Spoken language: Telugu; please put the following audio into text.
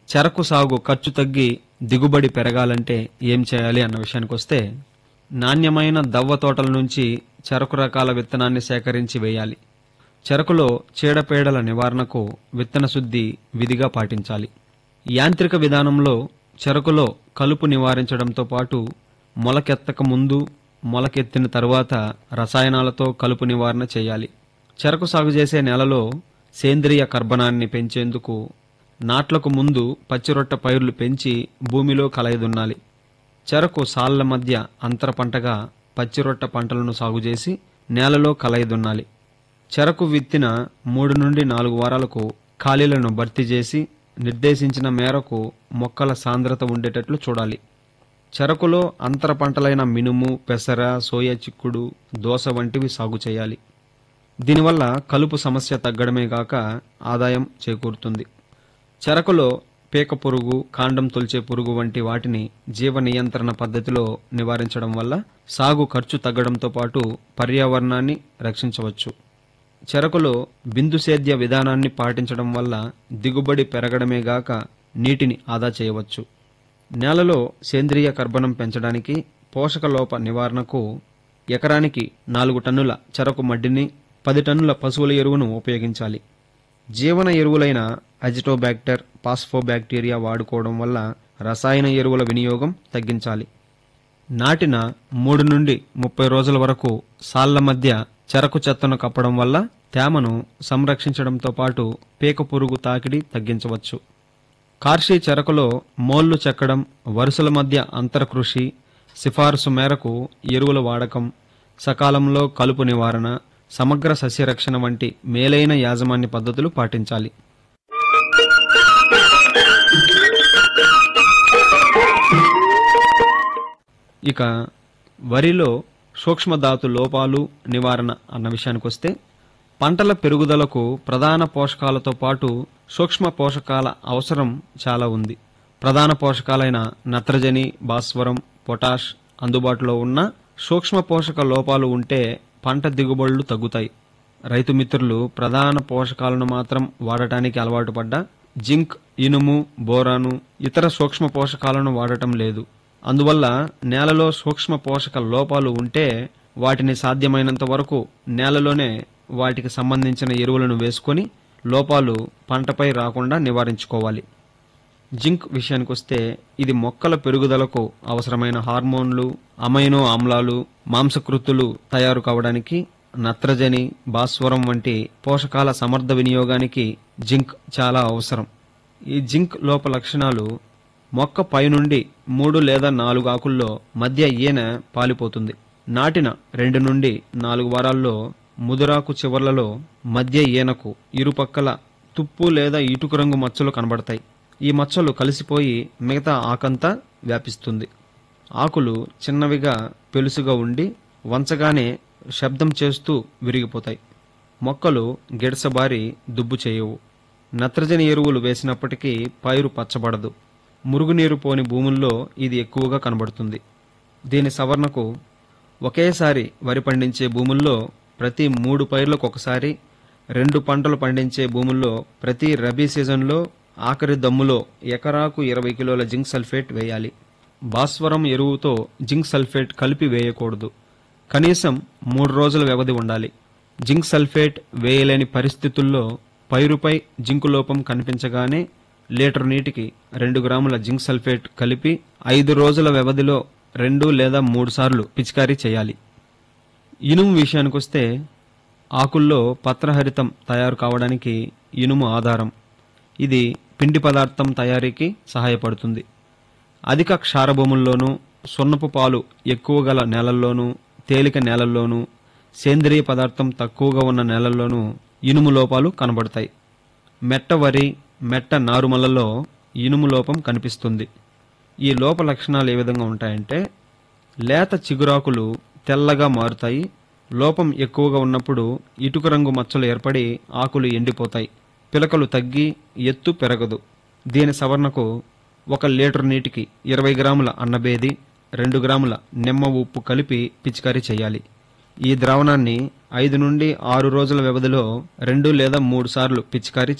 చెరకు సాగు ఖర్చు తగ్గి దిగుబడి పెరగాలంటే ఏం చేయాలి అన్న విషయానికి వస్తే నాణ్యమైన దవ్వ తోటల నుంచి చెరకు రకాల విత్తనాన్ని సేకరించి వేయాలి చెరకులో చీడపీడల నివారణకు విత్తన శుద్ధి విధిగా పాటించాలి యాంత్రిక విధానంలో చెరకులో కలుపు నివారించడంతో పాటు మొలకెత్తక ముందు మొలకెత్తిన తరువాత రసాయనాలతో కలుపు నివారణ చేయాలి చెరకు సాగు చేసే నేలలో సేంద్రియ కర్బనాన్ని పెంచేందుకు నాట్లకు ముందు పచ్చిరొట్ట పైర్లు పెంచి భూమిలో కలయదున్నాలి చెరకు సాళ్ల మధ్య అంతర పంటగా పచ్చిరొట్ట పంటలను సాగు చేసి నేలలో కలయదున్నాలి చెరకు విత్తిన మూడు నుండి నాలుగు వారాలకు ఖాళీలను భర్తీ చేసి నిర్దేశించిన మేరకు మొక్కల సాంద్రత ఉండేటట్లు చూడాలి చెరకులో అంతర పంటలైన మినుము పెసర సోయా చిక్కుడు దోస వంటివి సాగు చేయాలి దీనివల్ల కలుపు సమస్య తగ్గడమే గాక ఆదాయం చేకూరుతుంది చెరకులో పీక పురుగు కాండం తొలిచే పురుగు వంటి వాటిని జీవ నియంత్రణ పద్ధతిలో నివారించడం వల్ల సాగు ఖర్చు తగ్గడంతో పాటు పర్యావరణాన్ని రక్షించవచ్చు చెరకులో బిందు సేద్య విధానాన్ని పాటించడం వల్ల దిగుబడి పెరగడమే గాక నీటిని ఆదా చేయవచ్చు నేలలో సేంద్రియ కర్బనం పెంచడానికి పోషక లోప నివారణకు ఎకరానికి నాలుగు టన్నుల చెరకు మడ్డిని పది టన్నుల పశువుల ఎరువును ఉపయోగించాలి జీవన ఎరువులైన అజిటోబ్యాక్టర్ పాస్ఫోబ్యాక్టీరియా వాడుకోవడం వల్ల రసాయన ఎరువుల వినియోగం తగ్గించాలి నాటిన మూడు నుండి ముప్పై రోజుల వరకు సాళ్ల మధ్య చెరకు చెత్తను కప్పడం వల్ల తేమను సంరక్షించడంతో పాటు పీక పురుగు తాకిడి తగ్గించవచ్చు కార్షి చెరకులో మోళ్లు చెక్కడం వరుసల మధ్య అంతరకృషి సిఫారసు మేరకు ఎరువుల వాడకం సకాలంలో కలుపు నివారణ సమగ్ర సస్యరక్షణ వంటి మేలైన యాజమాన్య పద్ధతులు పాటించాలి ఇక వరిలో సూక్ష్మధాతు లోపాలు నివారణ అన్న విషయానికొస్తే పంటల పెరుగుదలకు ప్రధాన పోషకాలతో పాటు సూక్ష్మ పోషకాల అవసరం చాలా ఉంది ప్రధాన పోషకాలైన నత్రజని భాస్వరం పొటాష్ అందుబాటులో ఉన్న సూక్ష్మ పోషక లోపాలు ఉంటే పంట దిగుబడులు తగ్గుతాయి రైతు మిత్రులు ప్రధాన పోషకాలను మాత్రం వాడటానికి అలవాటు పడ్డ జింక్ ఇనుము బోరాను ఇతర సూక్ష్మ పోషకాలను వాడటం లేదు అందువల్ల నేలలో సూక్ష్మ పోషక లోపాలు ఉంటే వాటిని సాధ్యమైనంత వరకు నేలలోనే వాటికి సంబంధించిన ఎరువులను వేసుకొని లోపాలు పంటపై రాకుండా నివారించుకోవాలి జింక్ విషయానికొస్తే ఇది మొక్కల పెరుగుదలకు అవసరమైన హార్మోన్లు అమైనో ఆమ్లాలు మాంసకృత్తులు తయారు కావడానికి నత్రజని భాస్వరం వంటి పోషకాల సమర్థ వినియోగానికి జింక్ చాలా అవసరం ఈ జింక్ లోప లక్షణాలు మొక్క పైనుండి మూడు లేదా నాలుగు ఆకుల్లో మధ్య ఈన పాలిపోతుంది నాటిన రెండు నుండి నాలుగు వారాల్లో ముదురాకు చివర్లలో మధ్య ఈనకు ఇరుపక్కల తుప్పు లేదా ఇటుక రంగు మచ్చలు కనబడతాయి ఈ మచ్చలు కలిసిపోయి మిగతా ఆకంతా వ్యాపిస్తుంది ఆకులు చిన్నవిగా పెలుసుగా ఉండి వంచగానే శబ్దం చేస్తూ విరిగిపోతాయి మొక్కలు గిడసబారి దుబ్బు చేయవు నత్రజని ఎరువులు వేసినప్పటికీ పైరు పచ్చబడదు మురుగునీరు పోని భూముల్లో ఇది ఎక్కువగా కనబడుతుంది దీని సవరణకు ఒకేసారి వరి పండించే భూముల్లో ప్రతి మూడు పైర్లకు ఒకసారి రెండు పంటలు పండించే భూముల్లో ప్రతి రబీ సీజన్లో ఆఖరి దమ్ములో ఎకరాకు ఇరవై కిలోల జింక్ సల్ఫేట్ వేయాలి భాస్వరం ఎరువుతో జింక్ సల్ఫేట్ కలిపి వేయకూడదు కనీసం మూడు రోజుల వ్యవధి ఉండాలి జింక్ సల్ఫేట్ వేయలేని పరిస్థితుల్లో పైరుపై జింకు లోపం కనిపించగానే లీటర్ నీటికి రెండు గ్రాముల జింక్ సల్ఫేట్ కలిపి ఐదు రోజుల వ్యవధిలో రెండు లేదా మూడు సార్లు పిచికారీ చేయాలి ఇనుము విషయానికొస్తే ఆకుల్లో పత్రహరితం తయారు కావడానికి ఇనుము ఆధారం ఇది పిండి పదార్థం తయారీకి సహాయపడుతుంది అధిక క్షారభూముల్లోనూ సున్నపు పాలు ఎక్కువ గల నేలల్లోనూ తేలిక నేలల్లోనూ సేంద్రియ పదార్థం తక్కువగా ఉన్న నేలల్లోనూ ఇనుము లోపాలు కనబడతాయి మెట్ట వరి మెట్ట నారుమలలో ఇనుము లోపం కనిపిస్తుంది ఈ లోప లక్షణాలు ఏ విధంగా ఉంటాయంటే లేత చిగురాకులు తెల్లగా మారుతాయి లోపం ఎక్కువగా ఉన్నప్పుడు ఇటుక రంగు మచ్చలు ఏర్పడి ఆకులు ఎండిపోతాయి పిలకలు తగ్గి ఎత్తు పెరగదు దీని సవరణకు ఒక లీటర్ నీటికి ఇరవై గ్రాముల అన్నబేది రెండు గ్రాముల నిమ్మ ఉప్పు కలిపి పిచికారీ చేయాలి ఈ ద్రావణాన్ని ఐదు నుండి ఆరు రోజుల వ్యవధిలో రెండు లేదా మూడు సార్లు పిచికారీ